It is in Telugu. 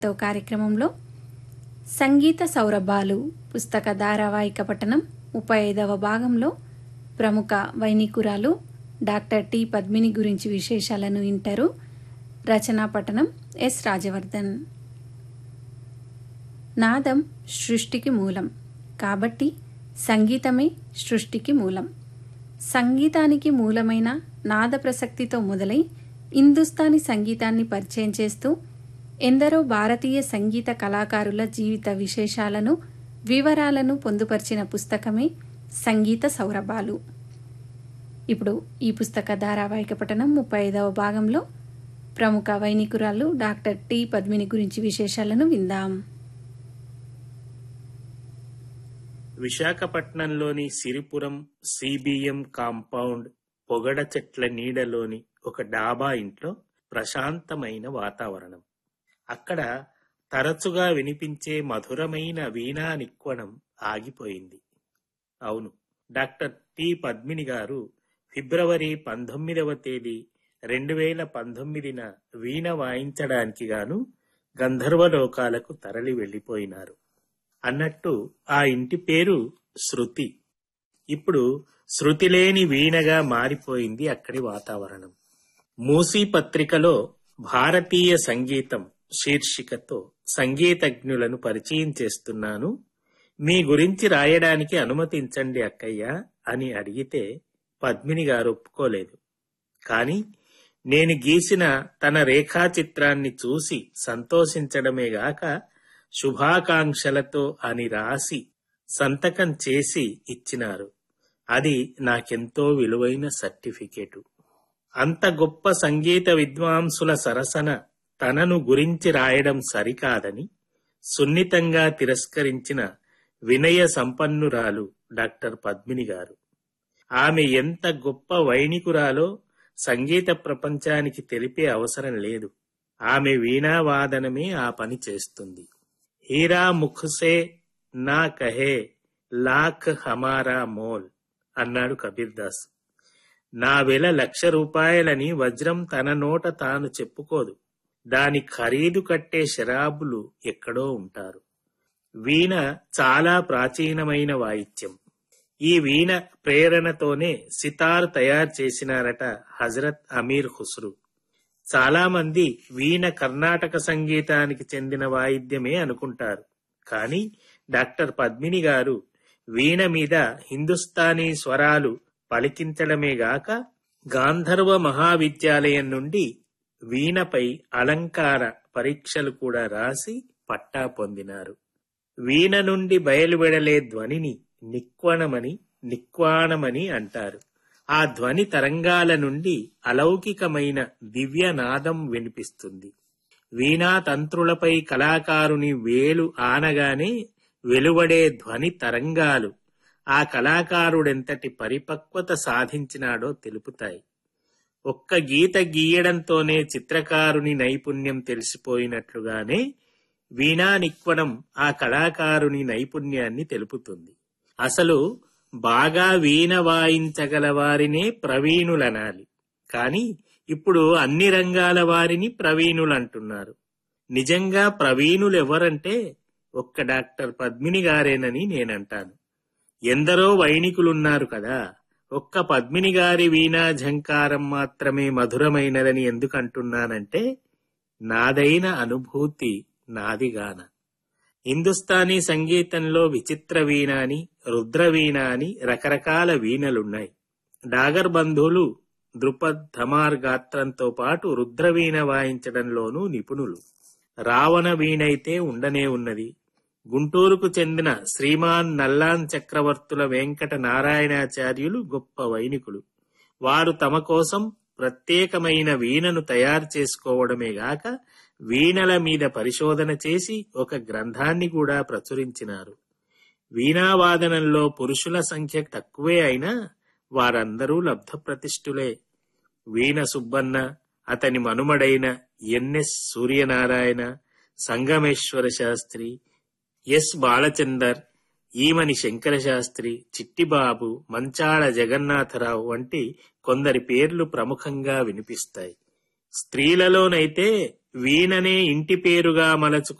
తో కార్యక్రమంలో సంగీత సౌరభాలు పుస్తక ధారావాహిక పఠనం ముప్పై ఐదవ భాగంలో ప్రముఖ వైనికురాలు డాక్టర్ టి పద్మిని గురించి విశేషాలను వింటారు రచనా పఠనం ఎస్ రాజవర్ధన్ నాదం సృష్టికి మూలం కాబట్టి సంగీతమే సృష్టికి మూలం సంగీతానికి మూలమైన నాద ప్రసక్తితో మొదలై హిందుస్థానీ సంగీతాన్ని పరిచయం చేస్తూ ఎందరో భారతీయ సంగీత కళాకారుల జీవిత విశేషాలను వివరాలను పొందుపరిచిన పుస్తకమే సంగీత సౌరభాలు ఇప్పుడు ఈ పుస్తక ధారావాహిక పఠనం ముప్పై ఐదవ భాగంలో ప్రముఖ వైనికురాలు డాక్టర్ టి పద్మిని గురించి విశేషాలను విందాం విశాఖపట్నంలోని సిరిపురం సిబిఎం కాంపౌండ్ పొగడ చెట్ల నీడలోని ఒక డాబా ఇంట్లో ప్రశాంతమైన వాతావరణం అక్కడ తరచుగా వినిపించే మధురమైన వీణా నిక్వణం ఆగిపోయింది అవును డాక్టర్ టి పద్మిని గారు ఫిబ్రవరి పంతొమ్మిదవ తేదీ రెండు వేల పంతొమ్మిదిన వీణ వాయించడానికి గాను గంధర్వలోకాలకు తరలి వెళ్లిపోయినారు అన్నట్టు ఆ ఇంటి పేరు శృతి ఇప్పుడు శృతిలేని వీణగా మారిపోయింది అక్కడి వాతావరణం మూసీ పత్రికలో భారతీయ సంగీతం శీర్షికతో సంగీతజ్ఞులను పరిచయం చేస్తున్నాను మీ గురించి రాయడానికి అనుమతించండి అక్కయ్య అని అడిగితే పద్మిని గారు ఒప్పుకోలేదు కాని నేను గీసిన తన రేఖాచిత్రాన్ని చూసి సంతోషించడమే గాక శుభాకాంక్షలతో అని రాసి సంతకం చేసి ఇచ్చినారు అది నాకెంతో విలువైన సర్టిఫికేటు అంత గొప్ప సంగీత విద్వాంసుల సరసన తనను గురించి రాయడం సరికాదని సున్నితంగా తిరస్కరించిన వినయ సంపన్నురాలు డాక్టర్ పద్మిని గారు ఆమె ఎంత గొప్ప వైణికురాలో సంగీత ప్రపంచానికి తెలిపే అవసరం లేదు ఆమె వీణావాదనమే ఆ పని చేస్తుంది హీరా ముఖసే నా కహే లాఖ్ హమారా మోల్ అన్నాడు కబీర్ దాస్ నా వెల లక్ష రూపాయలని వజ్రం తన నోట తాను చెప్పుకోదు దాని ఖరీదు కట్టే శరాబులు ఎక్కడో ఉంటారు వీణ చాలా ప్రాచీనమైన వాయిద్యం ఈ వీణ ప్రేరణతోనే సితార్ తయారు చేసినారట హజరత్ అమీర్ ఖుస్రు చాలా మంది వీణ కర్ణాటక సంగీతానికి చెందిన వాయిద్యమే అనుకుంటారు కానీ డాక్టర్ పద్మిని గారు వీణ మీద హిందుస్థానీ స్వరాలు పలికించడమే గాక గాంధర్వ మహావిద్యాలయం నుండి వీణపై అలంకార పరీక్షలు కూడా రాసి పట్టా పొందినారు వీణ నుండి బయలువెడలే ధ్వనిని నిక్వణమని నిక్వాణమని అంటారు ఆ ధ్వని తరంగాల నుండి అలౌకికమైన దివ్యనాదం వినిపిస్తుంది వీణా తంత్రులపై కళాకారుని వేలు ఆనగానే వెలువడే ధ్వని తరంగాలు ఆ కళాకారుడెంతటి పరిపక్వత సాధించినాడో తెలుపుతాయి ఒక్క గీత గీయడంతోనే చిత్రకారుని నైపుణ్యం తెలిసిపోయినట్లుగానే వీణా నిక్వణం ఆ కళాకారుని నైపుణ్యాన్ని తెలుపుతుంది అసలు బాగా వీణ వాయించగల వారినే ప్రవీణులనాలి కాని ఇప్పుడు అన్ని రంగాల వారిని ప్రవీణులంటున్నారు నిజంగా ప్రవీణులెవరంటే ఒక్క డాక్టర్ పద్మిని గారేనని నేనంటాను ఎందరో వైణికులున్నారు కదా ఒక్క పద్మిని గారి వీణా ఝంకారం మాత్రమే మధురమైనదని ఎందుకంటున్నానంటే నాదైన అనుభూతి నాదిగాన హిందుస్థానీ సంగీతంలో విచిత్ర వీణ అని రుద్ర వీణ అని రకరకాల వీణలున్నాయి డాగర్ బంధువులు ద్రుపద్ ధమార్ గాత్రంతో పాటు రుద్రవీణ వాయించడంలోనూ నిపుణులు రావణ వీణైతే ఉండనే ఉన్నది గుంటూరుకు చెందిన శ్రీమాన్ నల్లాన్ చక్రవర్తుల వెంకట నారాయణాచార్యులు గొప్ప వైణికులు వారు తమ కోసం ప్రత్యేకమైన వీణను తయారు చేసుకోవడమే గాక వీణల మీద పరిశోధన చేసి ఒక గ్రంథాన్ని కూడా ప్రచురించినారు వీణావాదనంలో పురుషుల సంఖ్య తక్కువే అయినా వారందరూ లబ్ధప్రతిష్ఠులే వీణ సుబ్బన్న అతని మనుమడైన ఎన్ఎస్ సూర్యనారాయణ సంగమేశ్వర శాస్త్రి ఎస్ బాలచందర్ ఈమని శంకర శాస్త్రి చిట్టిబాబు మంచాళ జగన్నాథరావు వంటి కొందరి పేర్లు ప్రముఖంగా వినిపిస్తాయి స్త్రీలలోనైతే వీణనే ఇంటి పేరుగా మలచుకు